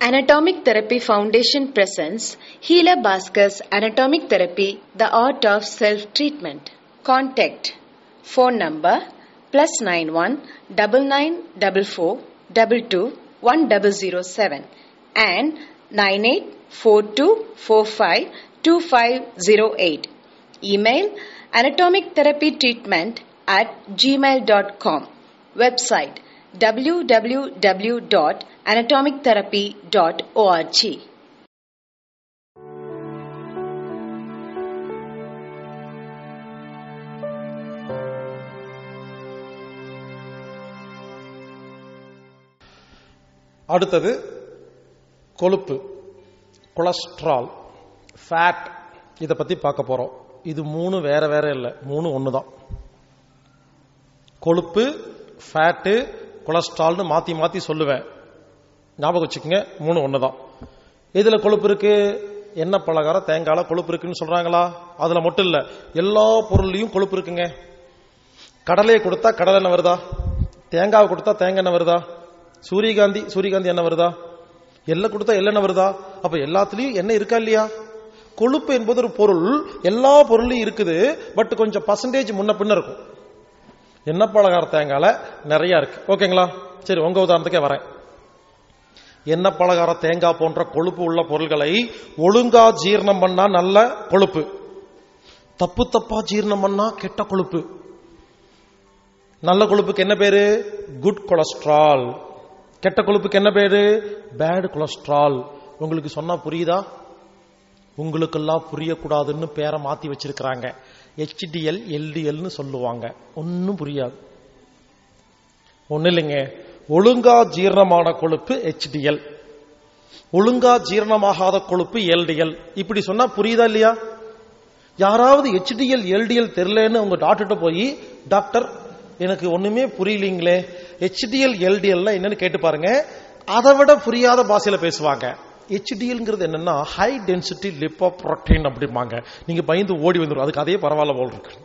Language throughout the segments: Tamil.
Anatomic Therapy Foundation presents Healer Bhaskars Anatomic Therapy The Art of Self Treatment. Contact Phone number plus 91 9944 22 1007 and 984245 2508. Email anatomictherapytreatment at gmail.com. Website www.anatomictherapy.org. அடுத்தது கொழுப்பு கொலஸ்ட்ரால் ஃபேட் இதை பத்தி பார்க்க போறோம் இது மூணு வேற வேற இல்லை மூணு ஒன்று தான் கொழுப்பு ஃபேட்டு கொலஸ்ட்ரால்னு மாத்தி மாத்தி சொல்லுவேன் ஞாபகம் வச்சுக்கோங்க மூணு ஒன்று தான் இதுல கொழுப்பு இருக்கு என்ன பலகாரம் தேங்காயில கொழுப்பு இருக்குன்னு சொல்றாங்களா அதுல மட்டும் இல்ல எல்லா பொருள்லயும் கொழுப்பு இருக்குங்க கடலையை கொடுத்தா கடலை எண்ணெய் வருதா தேங்காவை கொடுத்தா தேங்காய் எண்ணெய் வருதா சூரியகாந்தி சூரியகாந்தி எண்ணெய் வருதா எல்லாம் கொடுத்தா எள்ளெண்ணெய் வருதா அப்ப எல்லாத்துலயும் எண்ணெய் இருக்கா இல்லையா கொழுப்பு என்பது ஒரு பொருள் எல்லா பொருளையும் இருக்குது பட் கொஞ்சம் பர்சன்டேஜ் முன்ன பின்ன இருக்கும் எண்ணெய் பலகார தேங்காயில நிறைய இருக்கு ஓகேங்களா சரி உங்க உதாரணத்துக்கே வரேன் எண்ணெய் பலகார தேங்காய் போன்ற கொழுப்பு உள்ள பொருள்களை ஒழுங்கா ஜீரணம் பண்ணா நல்ல கொழுப்பு தப்பு தப்பா ஜீரணம் பண்ணா கெட்ட கொழுப்பு நல்ல கொழுப்புக்கு என்ன பேரு குட் கொலஸ்ட்ரால் கெட்ட கொழுப்புக்கு என்ன பேரு பேட் கொலஸ்ட்ரால் உங்களுக்கு சொன்னா புரியுதா உங்களுக்கெல்லாம் புரியக்கூடாதுன்னு பேரை மாத்தி வச்சிருக்கிறாங்க ஹெச்டிஎல் எல்டிஎல்னு சொல்லுவாங்க ஒன்னும் புரியாது ஒண்ணு இல்லைங்க ஒழுங்கா ஜீரணமான கொழுப்பு ஹெச்டிஎல் ஒழுங்கா ஜீரணமாகாத கொழுப்பு எல்டிஎல் இப்படி சொன்னா புரியுதா இல்லையா யாராவது ஹெச்டிஎல் எல்டிஎல் தெரியலன்னு உங்க டாக்டர்கிட்ட போய் டாக்டர் எனக்கு ஒண்ணுமே புரியலீங்களே ஹெச்டிஎல் எல்டிஎல் என்னன்னு கேட்டு பாருங்க அதை விட புரியாத பாஷையில பேசுவாங்க ஹெச்டிஎல்ங்கிறது என்னன்னா ஹை டென்சிட்டி லிப்போ புரோட்டீன் அப்படிம்பாங்க நீங்க பயந்து ஓடி வந்துடும் அதுக்கு அதே பரவாயில்ல போல் இருக்கு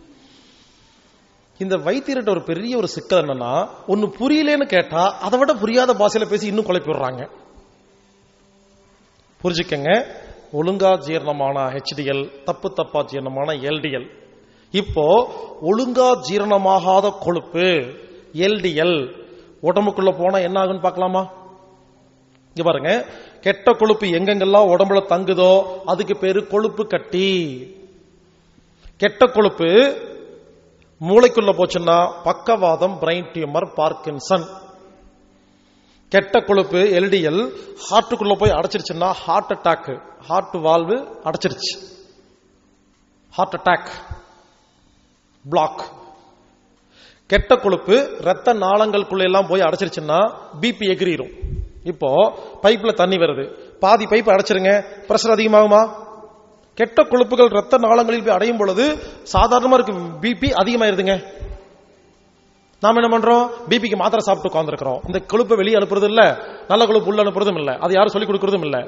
இந்த வைத்தியர்கிட்ட ஒரு பெரிய ஒரு சிக்கல் என்னன்னா ஒன்னு புரியலன்னு கேட்டா அதை விட புரியாத பாஷையில பேசி இன்னும் குழப்பி விடுறாங்க புரிஞ்சுக்கங்க ஒழுங்கா ஜீரணமான ஹெச்டிஎல் தப்பு தப்பா ஜீரணமான எல்டிஎல் இப்போ ஒழுங்கா ஜீரணமாகாத கொழுப்பு எல்டிஎல் உடம்புக்குள்ள போனா என்ன ஆகுன்னு பார்க்கலாமா இங்க பாருங்க கெட்ட கொழுப்பு எங்கெங்கெல்லாம் உடம்புல தங்குதோ அதுக்கு பேரு கொழுப்பு கட்டி கெட்ட கொழுப்பு மூளைக்குள்ள போச்சுன்னா பக்கவாதம் பிரெயின் டியூமர் பார்க்கின்சன் கெட்ட கொழுப்பு எல்டிஎல் ஹார்ட்டுக்குள்ள போய் அடைச்சிருச்சுன்னா ஹார்ட் அட்டாக் ஹார்ட் வால்வு அடைச்சிருச்சு ஹார்ட் அட்டாக் பிளாக் கெட்ட கொழுப்பு ரத்த நாளங்களுக்குள்ள எல்லாம் போய் அடைச்சிருச்சுன்னா பிபி எகிரிடும் இப்போ பைப்ல தண்ணி வருது பாதி பைப் அடைச்சிருங்க பிரஷர் அதிகமாகுமா கெட்ட கொழுப்புகள் ரத்த நாளங்களில் போய் அடையும் பொழுது சாதாரணமா இருக்கு பிபி அதிகமாயிருதுங்க நாம என்ன பண்றோம் பிபிக்கு மாத்திரை சாப்பிட்டு உட்காந்துருக்கிறோம் இந்த கொழுப்பை வெளியே அனுப்புறது இல்ல நல்ல கொழுப்பு உள்ள அனுப்புறதும் இல்ல அது யாரும் சொல்லிக் கொடுக்கறதும் இல்ல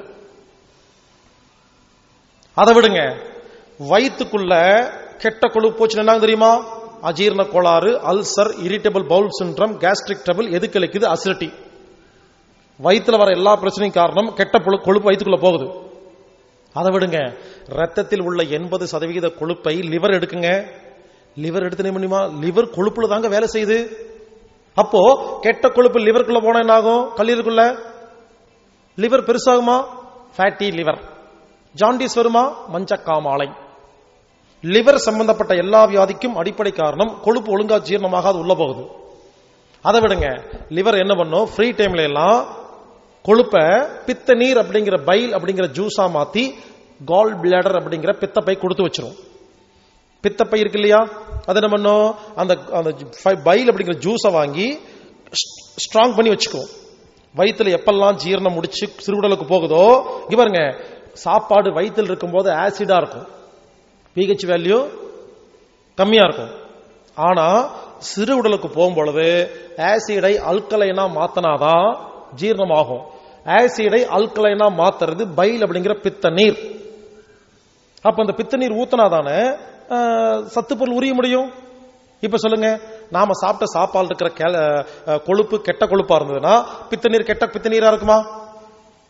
அதை விடுங்க வயிற்றுக்குள்ள கெட்ட கொழுப்பு போச்சு என்ன தெரியுமா அஜீர்ண கோளாறு ulcer irritable bowel syndrome gastric trouble எது கிடைக்குது அசிடிட்டி வயிற்றுல வர எல்லா பிரச்சனையும் காரணம் கெட்ட கொழுப்பு வயிற்றுக்குள்ள போகுது அதை விடுங்க ரத்தத்தில் உள்ள எண்பது சதவிகித கொழுப்பை லிவர் எடுக்குங்க லிவர் எடுத்து முடியுமா லிவர் கொழுப்புல தாங்க வேலை செய்யுது அப்போ கெட்ட கொழுப்பு லிவருக்குள்ள போனா என்ன ஆகும் கல்லீரலுக்குள்ள லிவர் பெருசாகுமா ஃபேட்டி லிவர் ஜாண்டிஸ் வருமா மஞ்சக்காமாலை லிவர் சம்பந்தப்பட்ட எல்லா வியாதிக்கும் அடிப்படை காரணம் கொழுப்பு ஒழுங்கா ஜீரணமாக அது உள்ள போகுது அதை விடுங்க லிவர் என்ன பண்ணும் ஃப்ரீ டைம்ல எல்லாம் கொழுப்ப பித்த நீர் அப்படிங்கிற பைல் அப்படிங்கிற ஜூஸா மாத்தி கால் பிளேடர் அப்படிங்கிற பித்தப்பை கொடுத்து வச்சிரும் பித்தப்பை இருக்கு இல்லையா அது என்ன பண்ணும் அந்த அந்த பைல் அப்படிங்கிற ஜூஸை வாங்கி ஸ்ட்ராங் பண்ணி வச்சுக்கோ வயிற்றுல எப்பெல்லாம் ஜீரணம் முடிச்சு சிறுகுடலுக்கு போகுதோ இவருங்க சாப்பாடு வயிற்றில் இருக்கும்போது ஆசிடா இருக்கும் பிஹெச் வேல்யூ கம்மியா இருக்கும் ஆனா சிறு உடலுக்கு போகும்பொழுது ஆசிடை அல்கலைனா மாத்தினாதான் ஜீரணமாகும் ஆசிடை அல்கலைனா மாத்துறது பைல் அப்படிங்கிற பித்த நீர் அப்ப அந்த பித்த நீர் ஊத்தினாதானே சத்து பொருள் உரிய முடியும் இப்ப சொல்லுங்க நாம சாப்பிட்ட சாப்பாடு இருக்கிற கேல- அஹ், கொழுப்பு கெட்ட கொழுப்பா இருந்ததுன்னா பித்த நீர் கெட்ட பித்த நீரா இருக்குமா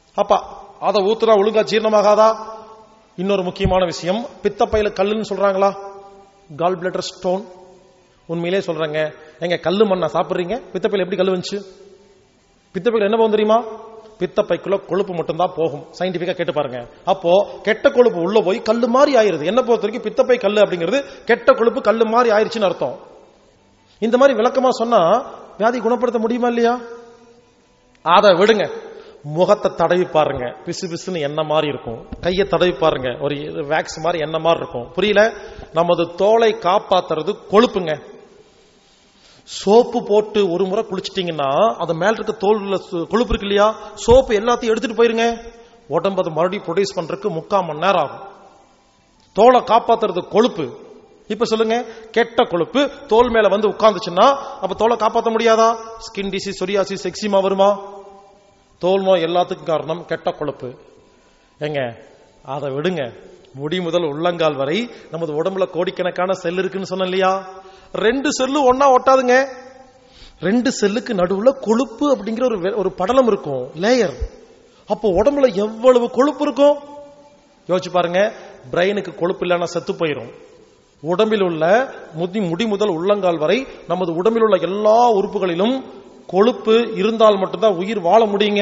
அப்ப அதை ஊத்துனா ஒழுங்கா ஜீரணமாகாதா இன்னொரு முக்கியமான விஷயம் பித்தப்பையில கல்லுன்னு சொல்றாங்களா கால் பிளட்டர் ஸ்டோன் உண்மையிலே சொல்றேங்க எங்க கல்லு மண்ணா சாப்பிடுறீங்க பித்தப்பையில எப்படி கல்லு வந்துச்சு பித்தப்பையில என்ன போகும் தெரியுமா பித்தப்பைக்குள்ள கொழுப்பு மட்டும்தான் போகும் சயின்டிபிக்கா கேட்டு பாருங்க அப்போ கெட்ட கொழுப்பு உள்ள போய் கல்லு மாதிரி ஆயிருது என்ன பொறுத்த வரைக்கும் பித்தப்பை கல்லு அப்படிங்கிறது கெட்ட கொழுப்பு கல்லு மாதிரி ஆயிருச்சுன்னு அர்த்தம் இந்த மாதிரி விளக்கமா சொன்னா வியாதி குணப்படுத்த முடியுமா இல்லையா அதை விடுங்க முகத்தை தடவி பாருங்க பிசு பிசுன்னு என்ன மாதிரி இருக்கும் கையை தடவி பாருங்க ஒரு வேக்ஸ் மாதிரி என்ன மாதிரி இருக்கும் புரியல நமது தோலை காப்பாத்துறது கொழுப்புங்க சோப்பு போட்டு ஒரு முறை குளிச்சிட்டீங்கன்னா அது மேல இருக்க தோல்ல சு- கொழுப்பு இருக்கு இல்லையா சோப்பு எல்லாத்தையும் எடுத்துட்டு போயிருங்க உடம்பு அது மறுபடியும் ப்ரொடியூஸ் பண்றதுக்கு முக்கால் மணி நேரம் ஆகும் தோலை காப்பாத்துறது கொழுப்பு இப்ப சொல்லுங்க கெட்ட கொழுப்பு தோல் மேல வந்து உட்கார்ந்துச்சுன்னா அப்ப தோலை காப்பாத்த முடியாதா ஸ்கின் டிசீஸ் சொரியாசிஸ் எக்ஸிமா வருமா தோல் நோய் எல்லாத்துக்கும் காரணம் கெட்ட கொழுப்பு ஏங்க அதை விடுங்க முடி முதல் உள்ளங்கால் வரை நமது உடம்புல கோடிக்கணக்கான செல் இருக்குன்னு சொன்னேன் இல்லையா ரெண்டு செல்லு ஒன்னா ஒட்டாதுங்க ரெண்டு செல்லுக்கு நடுவுல கொழுப்பு அப்படிங்கிற ஒரு வெ- ஒரு படலம் இருக்கும் லேயர் அப்போ உடம்புல எவ்வளவு கொழுப்பு இருக்கும் யோசிச்சு பாருங்க பிரெயினுக்கு கொழுப்பு இல்லைன்னா செத்து போயிரும் உடம்பில் உள்ள முடி முடி முதல் உள்ளங்கால் வரை நமது உடம்பில் உள்ள எல்லா உறுப்புகளிலும் கொழுப்பு இருந்தால் மட்டும்தான் உயிர் வாழ முடியுங்க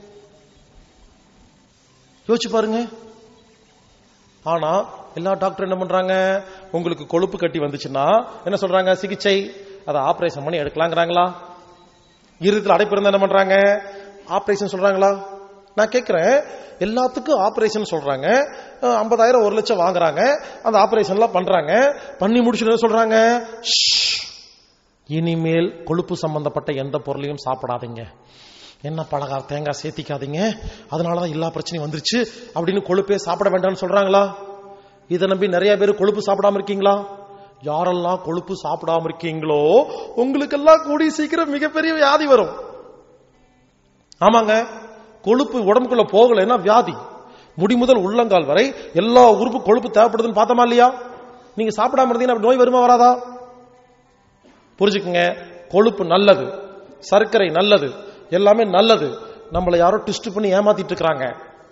யோசிச்சு பாருங்க ஆனா எல்லா டாக்டர் என்ன பண்றாங்க உங்களுக்கு கொழுப்பு கட்டி வந்துச்சுன்னா என்ன சொல்றாங்க சிகிச்சை அதை ஆபரேஷன் பண்ணி எடுக்கலாங்கிறாங்களா இருதயத்தில் அடைப்பு இருந்தா என்ன பண்றாங்க ஆபரேஷன் சொல்றாங்களா நான் கேட்கிறேன் எல்லாத்துக்கும் ஆபரேஷன் சொல்றாங்க ஐம்பதாயிரம் ஒரு லட்சம் வாங்குறாங்க அந்த ஆபரேஷன்லாம் பண்றாங்க பண்ணி முடிச்சுட்டு என்ன சொல்றாங்க "ஷ்ஷ், இனிமேல் கொழுப்பு சம்பந்தப்பட்ட எந்த பொருளையும் சாப்பிடாதீங்க என்ன பலகார தேங்காய் சேர்த்திக்காதீங்க அதனாலதான் எல்லா பிரச்சனையும் வந்துருச்சு அப்படின்னு கொழுப்பே சாப்பிட வேண்டாம்னு சொல்றாங்களா இதை நம்பி நிறைய பேர் கொழுப்பு சாப்பிடாம இருக்கீங்களா யாரெல்லாம் கொழுப்பு சாப்பிடாம இருக்கீங்களோ உங்களுக்கெல்லாம் கூடி சீக்கிரம் மிகப்பெரிய வியாதி வரும் ஆமாங்க கொழுப்பு உடம்புக்குள்ள போகலைன்னா வியாதி முடி முதல் உள்ளங்கால் வரை எல்லா உறுப்பு கொழுப்பு தேவைப்படுதுன்னு பார்த்தோமா இல்லையா நீங்க சாப்பிடாம இருந்தீங்கன்னா அப்படி நோய் வருமா வராதா புரிஞ்சுக்குங்க கொழுப்பு நல்லது சர்க்கரை நல்லது எல்லாமே நல்லது நம்மளை யாரோ ட்விஸ்ட் பண்ணி ஏமாத்திட்டு இருக்காங்க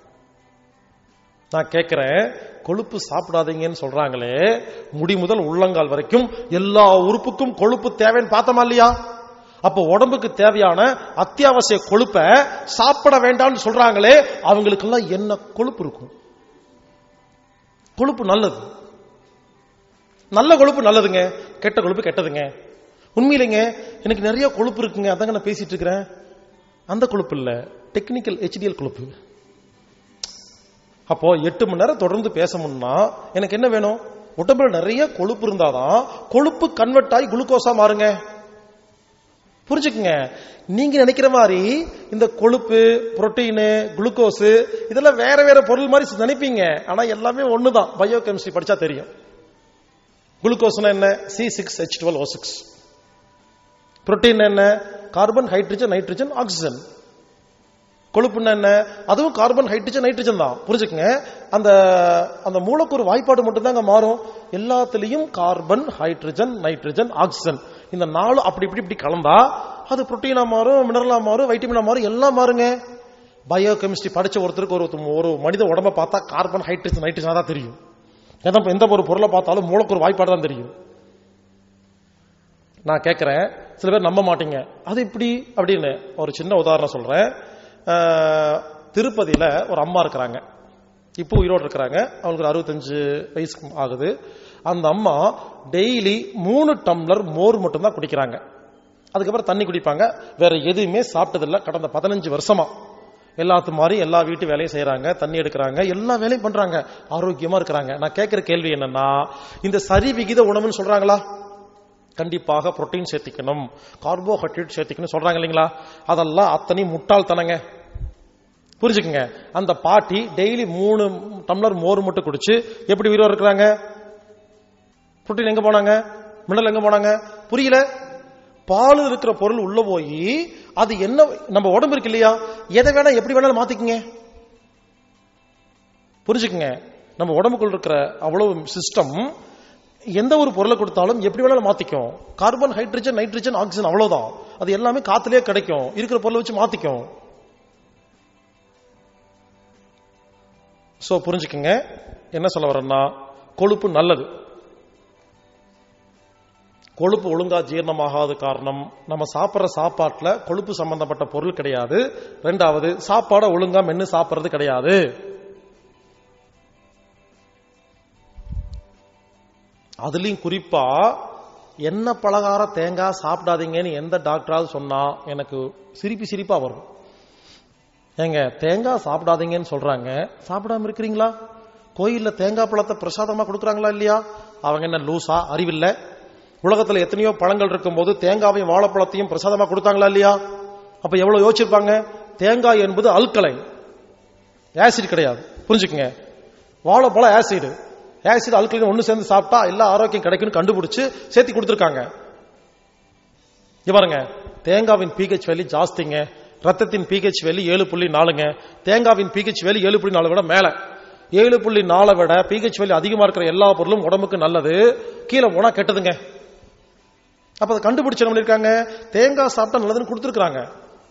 நான் கேட்கிறேன் கொழுப்பு சாப்பிடாதீங்கன்னு சொல்றாங்களே முடி முதல் உள்ளங்கால் வரைக்கும் எல்லா உறுப்புக்கும் கொழுப்பு தேவைன்னு பார்த்தோமா இல்லையா அப்ப உடம்புக்கு தேவையான அத்தியாவசிய கொழுப்பை சாப்பிட வேண்டாம்னு சொல்றாங்களே அவங்களுக்கெல்லாம் என்ன கொழுப்பு இருக்கும் கொழுப்பு நல்லது நல்ல கொழுப்பு நல்லதுங்க கெட்ட கொழுப்பு கெட்டதுங்க உண்மையிலேங்க எனக்கு நிறைய கொழுப்பு இருக்குங்க அதாங்க நான் பேசிட்டு இருக்கிறேன் அந்த கொழுப்பு இல்ல டெக்னிக்கல் ஹெச்டிஎல் கொழுப்பு அப்போ எட்டு மணி நேரம் தொடர்ந்து பேசணும்னா எனக்கு என்ன வேணும் உடம்புல நிறைய கொழுப்பு இருந்தாதான் கொழுப்பு கன்வெர்ட் ஆகி குளுக்கோஸா மாறுங்க புரிஞ்சுக்குங்க நீங்க நினைக்கிற மாதிரி இந்த கொழுப்பு புரோட்டீனு குளுக்கோஸ் இதெல்லாம் வேற வேற பொருள் மாதிரி நினைப்பீங்க ஆனா எல்லாமே ஒண்ணுதான் பயோ கெமிஸ்ட்ரி படிச்சா தெரியும் குளுக்கோஸ்னா என்ன C six H twelve O six protein என்ன கார்பன் ஹைட்ரஜன் நைட்ரஜன் ஆக்சிஜன் கொழுப்புன்னா என்ன அதுவும் கார்பன் ஹைட்ரஜன் நைட்ரஜன் தான் புரிஞ்சுக்கங்க அந்த அந்த மூலக்கூறு வாய்ப்பாடு மட்டும் தாங்க மாறும் எல்லாத்துலயும் கார்பன் ஹைட்ரஜன் நைட்ரஜன் ஆக்சிஜன் இந்த நாலு அப்படி இப்படி இப்படி கலந்தா அது புரோட்டீனா மாறும் மினரலா மாறும் வைட்டமினா மாறும் எல்லாம் மாறுங்க பயோ கெமிஸ்ட்ரி படிச்ச ஒருத்தருக்கு ஒரு ஒரு மனித உடம்ப பார்த்தா கார்பன் ஹைட்ரஜன் நைட்ரஜன் தான் தெரியும் எந்த எந்த ஒரு பொருளை பார்த்தாலும் மூலக்கூறு வாய்ப்பாடு தான் தெரியும் நான் கேட்கிறேன் சில பேர் நம்ப மாட்டீங்க அது இப்படி அப்படின்னு ஒரு சின்ன உதாரணம் சொல்றேன் அஹ், திருப்பதியில ஒரு அம்மா இருக்கிறாங்க இப்போ உயிரோடு இருக்கிறாங்க அவங்களுக்கு ஒரு அறுபத்தஞ்சு வயசு ஆகுது அந்த அம்மா டெய்லி மூணு டம்ளர் மோர் மட்டும்தான் குடிக்கிறாங்க அதுக்கப்புறம் தண்ணி குடிப்பாங்க வேற எதுவுமே சாப்பிட்டதில்ல கடந்த பதினஞ்சு வருஷமா எல்லாத்து மாதிரி எல்லா வீட்டு வேலையும் செய்யறாங்க தண்ணி எடுக்கிறாங்க எல்லா வேலையும் பண்றாங்க ஆரோக்கியமா இருக்கிறாங்க நான் கேட்கிற கேள்வி என்னன்னா இந்த சரி விகித உணவுன்னு சொல்றாங்களா கண்டிப்பாக புரோட்டீன் சேர்த்திக்கணும் கார்போஹைட்ரேட் சேர்த்திக்கணும் சொல்றாங்க இல்லைங்களா அதெல்லாம் அத்தனை முட்டாள்தனங்க புரிஞ்சுக்குங்க அந்த பாட்டி டெய்லி மூணு டம்ளர் மோர் மட்டும் குடிச்சு எப்படி உயிரோடு இருக்கிறாங்க புரோட்டீன் எங்க போனாங்க மினரல் எங்க போனாங்க புரியல பால் இருக்கிற பொருள் உள்ள போய் அது என்ன நம்ம உடம்பு இருக்கு இல்லையா எதை வேணா எப்படி வேணாலும் மாத்திக்குங்க புரிஞ்சுக்குங்க நம்ம உடம்புக்குள்ள இருக்கிற அவ்வளவு சிஸ்டம் எந்த ஒரு பொருளை கொடுத்தாலும் எப்படி வேணாலும் மாத்திக்கும் கார்பன் ஹைட்ரஜன் நைட்ரஜன் ஆக்சிஜன் அவ்வளவுதான் அது எல்லாமே காத்துலயே கிடைக்கும் இருக்கிற பொருளை வச்சு மாத்திக்கும் சோ புரிஞ்சுக்குங்க என்ன சொல்ல வரேன்னா கொழுப்பு நல்லது கொழுப்பு ஒழுங்கா ஜீரணமாகாத காரணம் நம்ம சாப்பிடுற சாப்பாட்டுல கொழுப்பு சம்பந்தப்பட்ட பொருள் கிடையாது ரெண்டாவது சாப்பாடை ஒழுங்கா மென்னு சாப்பிடுறது கிடையாது அதுலயும் குறிப்பா என்ன பலகார தேங்காய் சாப்பிடாதீங்கன்னு எந்த டாக்டராவது சொன்னா எனக்கு சிரிப்பு சிரிப்பா வரும் ஏங்க தேங்காய் சாப்பிடாதீங்கன்னு சொல்றாங்க சாப்பிடாம இருக்கிறீங்களா கோயில்ல தேங்காய் பழத்தை பிரசாதமா கொடுக்குறாங்களா இல்லையா அவங்க என்ன லூசா அறிவில்ல உலகத்துல எத்தனையோ பழங்கள் இருக்கும்போது தேங்காவையும் வாழைப்பழத்தையும் பிரசாதமா கொடுத்தாங்களா இல்லையா அப்ப எவ்வளவு யோசிச்சிருப்பாங்க தேங்காய் என்பது அல்கலைன் ஆசிட் கிடையாது புரிஞ்சுக்குங்க வாழைப்பழம் ஆசிட் ஆசிட் அல்கலைன் ஒண்ணு சேர்ந்து சாப்பிட்டா எல்லா ஆரோக்கியம் கிடைக்கும்னு கண்டுபிடிச்சு சேர்த்து கொடுத்துருக்காங்க இங்க பாருங்க தேங்காவின் பிஹெச் வேல்யூ ஜாஸ்திங்க ரத்தத்தின் பிஹெச் வேல்யூ ஏழு புள்ளி நாலுங்க தேங்காவின் பிஹெச் வேல்யூ ஏழு புள்ளி நாலு விட மேல ஏழு புள்ளி நாலை விட பிஹெச் வேல்யூ அதிகமா இருக்கிற எல்லா பொருளும் உடம்புக்கு நல்லது கீழே போனா கெட்டதுங்க அப்ப அதை கண்டுபிடிச்சு என்ன பண்ணிருக்காங்க தேங்காய் சாப்பிட்டா நல்லதுன்னு கொடுத்துருக்காங்க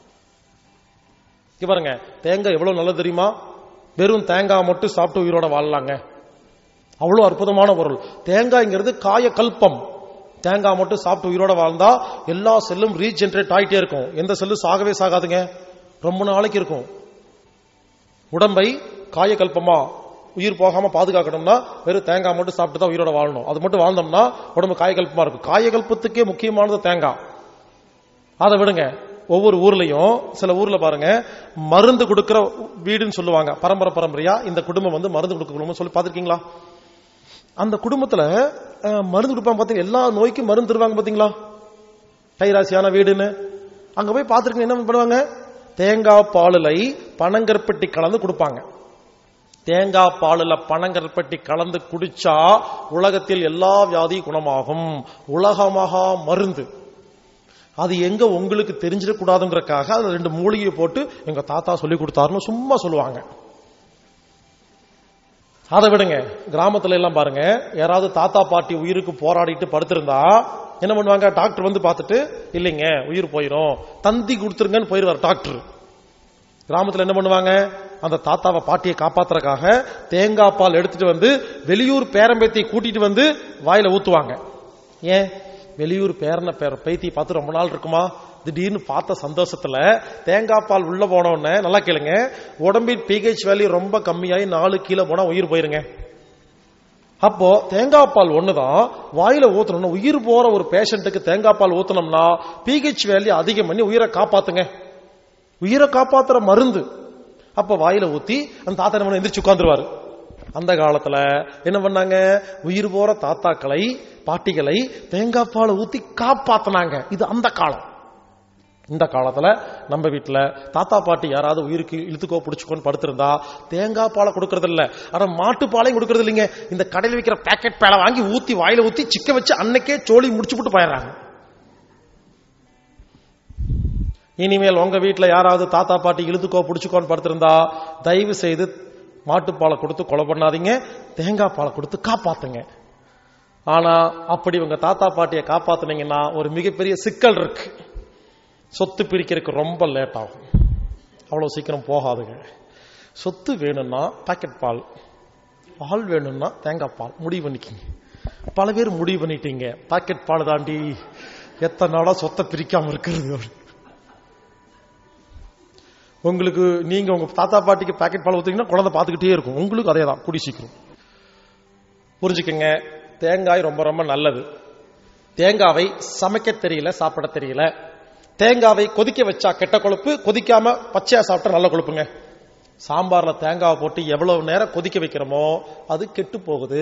இங்க பாருங்க தேங்காய் எவ்வளவு நல்லது தெரியுமா வெறும் தேங்காய் மட்டும் சாப்பிட்டு உயிரோட வாழலாங்க அவ்வளவு அற்புதமான பொருள் தேங்காய்ங்கிறது காய கல்பம் தேங்காய் மட்டும் சாப்பிட்டு உயிரோட வாழ்ந்தா எல்லா செல்லும் ரீஜென்ரேட் ஆயிட்டே இருக்கும் எந்த செல்லும் சாகவே சாகாதுங்க ரொம்ப நாளைக்கு இருக்கும் உடம்பை காயக்கல்பமா உயிர் போகாம பாதுகாக்கணும்னா வெறும் தேங்காய் மட்டும் சாப்பிட்டு தான் உயிரோட வாழணும் அது மட்டும் வாழ்ந்தோம்னா உடம்பு காயகல்பமா இருக்கும் காயகல்பத்துக்கே முக்கியமானது தேங்காய் அதை விடுங்க ஒவ்வொரு ஊர்லயும் சில ஊர்ல பாருங்க மருந்து கொடுக்கிற வீடுன்னு சொல்லுவாங்க பரம்பரை பரம்பரையா இந்த குடும்பம் வந்து மருந்து கொடுக்க குடும்பம் சொல்லி பாத்திருக்கீங்களா அந்த குடும்பத்துல அஹ், மருந்து கொடுப்பாங்க பாத்தீங்க எல்லா நோய்க்கும் மருந்து தருவாங்க பாத்தீங்களா டைராசியான வீடுன்னு அங்க போய் பாத்துருக்கீங்க என்ன பண்ணுவாங்க தேங்காய் பாலுலை பனங்கற்பட்டி கலந்து கொடுப்பாங்க தேங்காய் பாலுல பனங்கற்பட்டி கலந்து குடிச்சா உலகத்தில் எல்லா வியாதியும் குணமாகும் உலகமகா மருந்து அது எங்க உங்களுக்கு தெரிஞ்சிடக்கூடாதுங்கிறக்காக அதுல ரெண்டு மூலிகையை போட்டு எங்க தாத்தா சொல்லி கொடுத்தாருன்னு சும்மா சொல்லுவாங்க அதை விடுங்க கிராமத்துல எல்லாம் பாருங்க யாராவது தாத்தா பாட்டி உயிருக்கு போராடிட்டு படுத்திருந்தா என்ன பண்ணுவாங்க டாக்டர் வந்து பார்த்துட்டு இல்லைங்க உயிர் போயிரும் தந்தி கொடுத்துருங்கன்னு போயிருவார் டாக்டர் கிராமத்துல என்ன பண்ணுவாங்க அந்த தாத்தாவை பாட்டியை காப்பாத்துறதுக்காக தேங்காய் பால் எடுத்துட்டு வந்து வெளியூர் பேரம்பேத்தியை கூட்டிட்டு வந்து வாயில ஊத்துவாங்க ஏன் வெளியூர் பேரன பேர பேத்தி பார்த்து ரொம்ப நாள் இருக்குமா திடீர்னு பார்த்த சந்தோஷத்துல தேங்காய் பால் உள்ள போன உடனே நல்லா கேளுங்க உடம்பின் பிஹெச் வேல்யூ ரொம்ப கம்மியாகி நாலு கீழே போனா உயிர் போயிருங்க அப்போ தேங்காய் பால் ஒண்ணுதான் வாயில ஊத்தணும்னா உயிர் போற ஒரு பேஷண்ட்டுக்கு தேங்காய் பால் ஊத்தணும்னா பிஹெச் வேல்யூ அதிகம் பண்ணி உயிரை காப்பாத்துங்க உயிரை காப்பாத்துற மருந்து அப்ப வாயில ஊத்தி அந்த தாத்தா என்ன பண்ண எந்திரிச்சு உட்கார்ந்துருவாரு அந்த காலத்துல என்ன பண்ணாங்க உயிர் போற தாத்தாக்களை பாட்டிகளை தேங்காய் பாலை ஊத்தி காப்பாத்துனாங்க இது அந்த காலம் இந்த காலத்துல நம்ம வீட்டுல தாத்தா பாட்டி யாராவது உயிருக்கு இழுத்துக்கோ பிடிச்சுக்கோன்னு படுத்திருந்தா தேங்காய் பாலை கொடுக்கறது இல்ல ஆனா மாட்டு பாலையும் கொடுக்கறது இல்லைங்க இந்த கடையில் விற்கிற பேக்கெட் பாலை வாங்கி ஊத்தி வாயில ஊத்தி சிக்க வச்சு அன்னைக்கே சோழி முடிச்சு போட்டு போயிடுறாங்க இனிமேல் உங்க வீட்டுல யாராவது தாத்தா பாட்டி இழுத்துக்கோ பிடிச்சுக்கோன்னு படுத்திருந்தா தயவு செய்து மாட்டுப்பாலை கொடுத்து கொலை பண்ணாதீங்க தேங்காய் பாலை கொடுத்து காப்பாத்துங்க ஆனா அப்படி உங்க தாத்தா பாட்டியை காப்பாத்துனீங்கன்னா ஒரு மிகப்பெரிய சிக்கல் இருக்கு சொத்து பிரிக்கிறதுக்கு ரொம்ப லேட் ஆகும் அவ்வளவு சீக்கிரம் போகாதுங்க சொத்து வேணும்னா பாக்கெட் பால் பால் வேணும்னா தேங்காய் பால் முடிவு பண்ணிக்கிங்க பல பேர் முடிவு பண்ணிட்டீங்க பாக்கெட் பால் தாண்டி எத்தனை நாளா சொத்தை பிரிக்காம இருக்கிறது அப்படி. உங்களுக்கு நீங்க உங்க தாத்தா பாட்டிக்கு பாக்கெட் பால் ஊத்தீங்கன்னா குழந்தை பார்த்துக்கிட்டே இருக்கும் உங்களுக்கு அதே தான் குடி சீக்கிரம் புரிஞ்சுக்கங்க தேங்காய் ரொம்ப ரொம்ப நல்லது தேங்காவை சமைக்க தெரியல சாப்பிட தெரியல தேங்காவை கொதிக்க வச்சா கெட்ட கொழுப்பு கொதிக்காம பச்சையா சாப்பிட்டா நல்ல கொழுப்புங்க சாம்பார்ல தேங்காவை போட்டு எவ்வளவு நேரம் கொதிக்க வைக்கிறோமோ அது கெட்டு போகுது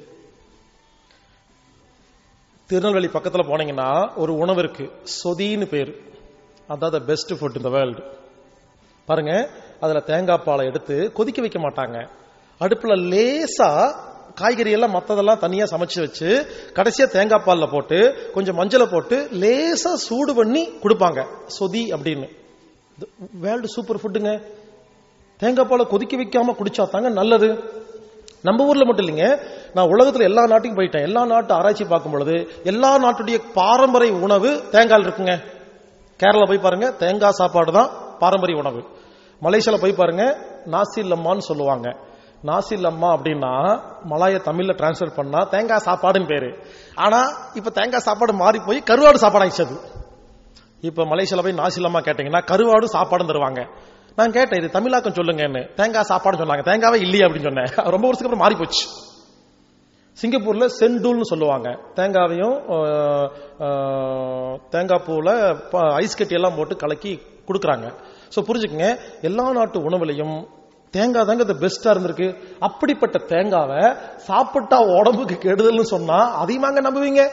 திருநெல்வேலி பக்கத்துல போனீங்கன்னா ஒரு உணவு இருக்கு சொதின்னு பேரு அதான் பெஸ்ட் ஃபுட் இந்த வேர்ல்டு பாருங்க அதுல தேங்காய் பாலை எடுத்து கொதிக்க வைக்க மாட்டாங்க அடுப்புல லேசா காய்கறி எல்லாம் மத்ததெல்லாம் தனியா சமைச்சு வச்சு கடைசியா தேங்காய் பால்ல போட்டு கொஞ்சம் மஞ்சளை போட்டு லேசா சூடு பண்ணி கொடுப்பாங்க சொதி அப்படின்னு வேர்ல்டு சூப்பர் ஃபுட்டுங்க தேங்காய் பாலை கொதிக்க வைக்காம குடிச்சா தாங்க நல்லது நம்ம ஊர்ல மட்டும் இல்லைங்க நான் உலகத்துல எல்லா நாட்டுக்கும் போயிட்டேன் எல்லா நாட்டு ஆராய்ச்சி பார்க்கும் பொழுது எல்லா நாட்டுடைய பாரம்பரிய உணவு தேங்காய் இருக்குங்க கேரளா போய் பாருங்க தேங்காய் சாப்பாடு தான் பாரம்பரிய உணவு மலேசியால போய் பாருங்க நாசி லம்மான்னு சொல்லுவாங்க நாசிலம்மா அப்படின்னா மலாய தமிழ்ல டிரான்ஸ்லேட் பண்ணா தேங்காய் சாப்பாடுன்னு பேரு ஆனா இப்ப தேங்காய் சாப்பாடு மாறி போய் கருவாடு சாப்பாடு ஆயிடுச்சு அது இப்ப மலேசியால போய் நாசிலம்மா கேட்டீங்கன்னா கருவாடு சாப்பாடும் தருவாங்க நான் கேட்டேன் இது தமிழாக்கம் சொல்லுங்கன்னு தேங்காய் சாப்பாடு சொன்னாங்க தேங்காவே இல்லையே அப்படின்னு சொன்னேன் ரொம்ப வருஷத்துக்கு அப்புறம் மாறி போச்சு சிங்கப்பூர்ல செண்டூல்னு சொல்லுவாங்க தேங்காவையும் அஹ், அஹ், தேங்காய் பூல ப- ஐஸ் கட்டி எல்லாம் போட்டு கலக்கி கொடுக்குறாங்க சோ புரிஞ்சுக்கங்க எல்லா நாட்டு உணவுலையும் தேங்காய் தாங்க இந்த பெஸ்டா இருந்திருக்கு அப்படிப்பட்ட தேங்காவை சாப்பிட்டா உடம்புக்கு கெடுதல்னு சொன்னா அதிகமாங்க நம்புவீங்க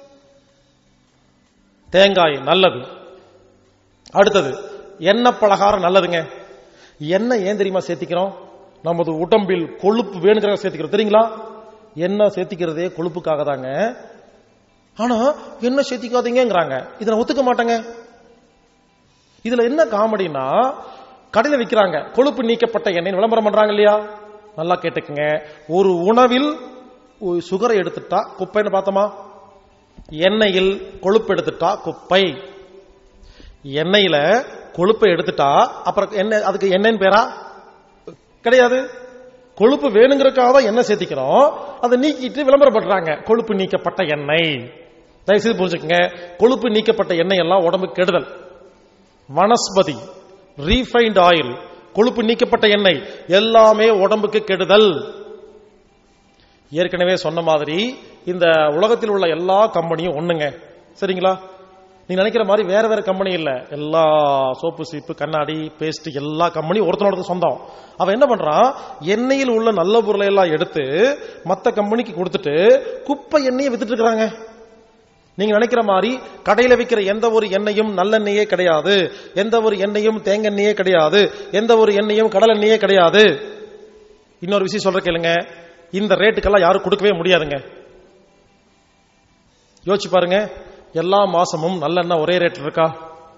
தேங்காய் நல்லது அடுத்தது எண்ணெய் பலகாரம் நல்லதுங்க எண்ணெய் ஏன் தெரியுமா சேர்த்திக்கிறோம் நமது உடம்பில் கொழுப்பு வேணுங்கிறத சேர்த்திக்கிறோம் தெரியுங்களா எண்ணெய் சேர்த்திக்கிறதே கொழுப்புக்காக தாங்க ஆனா எண்ணெய் சேர்த்திக்காதீங்கங்கிறாங்க இதை நான் ஒத்துக்க மாட்டேங்க இதுல என்ன காமெடினா கடையில விக்கிறாங்க கொழுப்பு நீக்கப்பட்ட எண்ணெய் விளம்பரம் பண்றாங்க இல்லையா நல்லா கேட்டுக்குங்க ஒரு உணவில் ஒரு சுகரை எடுத்துட்டா குப்பைன்னு பார்த்தோமா எண்ணெயில் கொழுப்பு எடுத்துட்டா குப்பை எண்ணெயில கொழுப்பை எடுத்துட்டா அப்புறம் என்ன அதுக்கு எண்ணெய்னு பேரா கிடையாது கொழுப்பு வேணுங்கிறதுக்காக தான் எண்ணெய் சேர்த்திக்கிறோம் அதை நீக்கிட்டு விளம்பரம் பண்றாங்க கொழுப்பு நீக்கப்பட்ட எண்ணெய் தயவுசெய்து புரிஞ்சுக்கங்க கொழுப்பு நீக்கப்பட்ட எண்ணெய் எல்லாம் உடம்புக்கு கெடுதல் வனஸ்பதி ரீஃபைண்ட் ஆயில் கொழுப்பு நீக்கப்பட்ட எண்ணெய் எல்லாமே உடம்புக்கு கெடுதல் ஏற்கனவே சொன்ன மாதிரி இந்த உலகத்தில் உள்ள எல்லா கம்பெனியும் ஒண்ணுங்க சரிங்களா நீங்க நினைக்கிற மாதிரி வேற வேற கம்பெனி இல்ல எல்லா சோப்பு சீப்பு கண்ணாடி பேஸ்ட் எல்லா கம்பெனியும் ஒருத்தனோட சொந்தம் அவன் என்ன பண்றான் எண்ணெயில் உள்ள நல்ல பொருளை எல்லாம் எடுத்து மத்த கம்பெனிக்கு கொடுத்துட்டு குப்பை எண்ணெயை வித்துட்டு இருக்காங்க நீங்க நினைக்கிற மாதிரி கடையில விற்கிற எந்த ஒரு எண்ணெயும் நல்லெண்ணெயே கிடையாது எந்த ஒரு எண்ணெயும் தேங்கெண்ணெயே கிடையாது எந்த ஒரு எண்ணெயும் கடல் எண்ணெயே கிடையாது இன்னொரு விஷயம் சொல்ற கேளுங்க இந்த ரேட்டுக்கெல்லாம் யாரும் கொடுக்கவே முடியாதுங்க யோசிச்சு பாருங்க எல்லா மாசமும் நல்லெண்ணெய் ஒரே ரேட் இருக்கா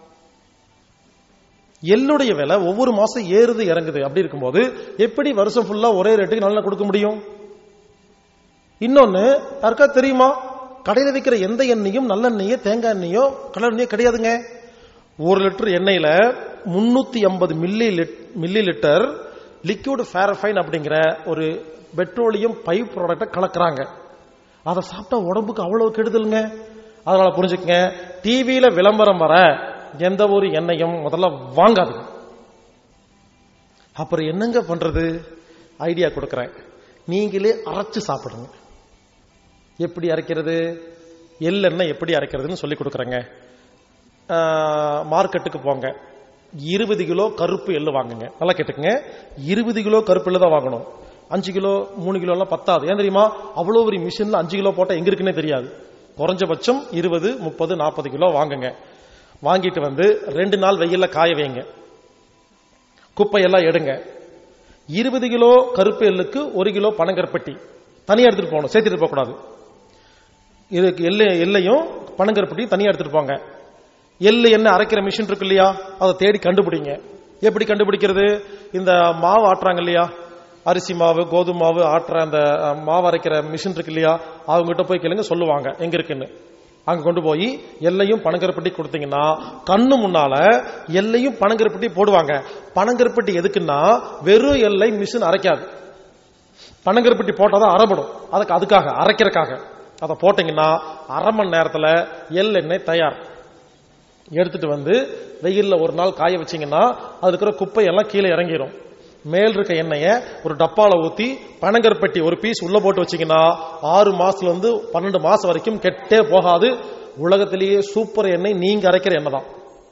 எள்ளுடைய விலை ஒவ்வொரு மாசம் ஏறுது இறங்குது அப்படி இருக்கும்போது எப்படி வருஷம் ஃபுல்லா ஒரே ரேட்டுக்கு நல்லெண்ணெய் கொடுக்க முடியும் இன்னொன்னு யாருக்கா தெரியுமா கடையில விற்கிற எந்த எண்ணெயும் நல்லெண்ணெயோ தேங்காய் எண்ணெயோ கடல் எண்ணெயோ கிடையாதுங்க ஒரு லிட்டர் எண்ணெயில முன்னூத்தி ஐம்பது milli millilitre liquid paraffin அப்படிங்கிற ஒரு பெட்ரோலியம் பைப் ப்ராடக்டை கலக்குறாங்க அதை சாப்பிட்டா உடம்புக்கு அவ்வளவு கெடுதலுங்க அதனால புரிஞ்சுக்கங்க டிவியில விளம்பரம் வர எந்த ஒரு எண்ணெயும் முதல்ல வாங்காதுங்க அப்புறம் என்னங்க பண்றது ஐடியா கொடுக்கறேன் நீங்களே அரைச்சு சாப்பிடுங்க எப்படி அரைக்கிறது எள்ளெண்ணெய் எப்படி அரைக்கிறதுன்னு சொல்லி கொடுக்குறேங்க மார்க்கெட்டுக்கு போங்க இருபது கிலோ கருப்பு எள்ளு வாங்குங்க நல்லா கேட்டுக்கங்க இருபது கிலோ கருப்பு எள்ளு தான் வாங்கணும் அஞ்சு கிலோ மூணு கிலோ எல்லாம் பத்தாது ஏன் தெரியுமா அவ்வளோ ஒரு மிஷின்ல அஞ்சு கிலோ போட்டா எங்க இருக்குன்னே தெரியாது குறைஞ்சபட்சம் இருபது முப்பது நாற்பது கிலோ வாங்குங்க வாங்கிட்டு வந்து ரெண்டு நாள் வெயில்ல காய வைங்க குப்பையெல்லாம் எடுங்க இருபது கிலோ கருப்பு எள்ளுக்கு ஒரு கிலோ பனங்கருப்பட்டி தனியா எடுத்துட்டு போகணும் சேர்த்துட்டு போக கூடாது இதுக்கு எள்ளு எல்லையும் பனங்கருப்பட்டி தனியா எடுத்துட்டு போங்க எள்ளு என்ன அரைக்கிற மிஷின் இருக்கு இல்லையா அதை தேடி கண்டுபிடிங்க எப்படி கண்டுபிடிக்கிறது இந்த மாவு ஆட்டுறாங்க இல்லையா அரிசி மாவு கோதுமை மாவு ஆட்டுற அந்த அஹ், மாவு அரைக்கிற மிஷின் இருக்கு இல்லையா அவங்க கிட்ட போய் கேளுங்க சொல்லுவாங்க எங்க இருக்குன்னு அங்க கொண்டு போய் எல்லையும் பனங்கருப்பட்டி கொடுத்தீங்கன்னா கண்ணு முன்னால எல்லையும் பனங்கருப்பட்டி போடுவாங்க பனங்கருப்பட்டி எதுக்குன்னா வெறும் எல்லை மிஷின் அரைக்காது பனங்கருப்பட்டி போட்டாதான் அரைப்படும் அதுக்கு அதுக்காக அரைக்கிறதுக்காக அதை போட்டீங்கன்னா அரை மணி நேரத்துல எள்ளெண்ணெய் தயார் எடுத்துட்டு வந்து வெயில்ல ஒரு நாள் காய வச்சீங்கன்னா அதுல இருக்கிற குப்பை எல்லாம் கீழே இறங்கிரும் மேல் இருக்க எண்ணெயை ஒரு டப்பால ஊத்தி பனங்கருப்பட்டி ஒரு பீஸ் உள்ள போட்டு வச்சீங்கன்னா ஆறு மாசத்துல இருந்து பன்னெண்டு மாசம் வரைக்கும் கெட்டே போகாது உலகத்திலேயே சூப்பர் எண்ணெய் நீங்க அரைக்கிற எண்ணெய் தான்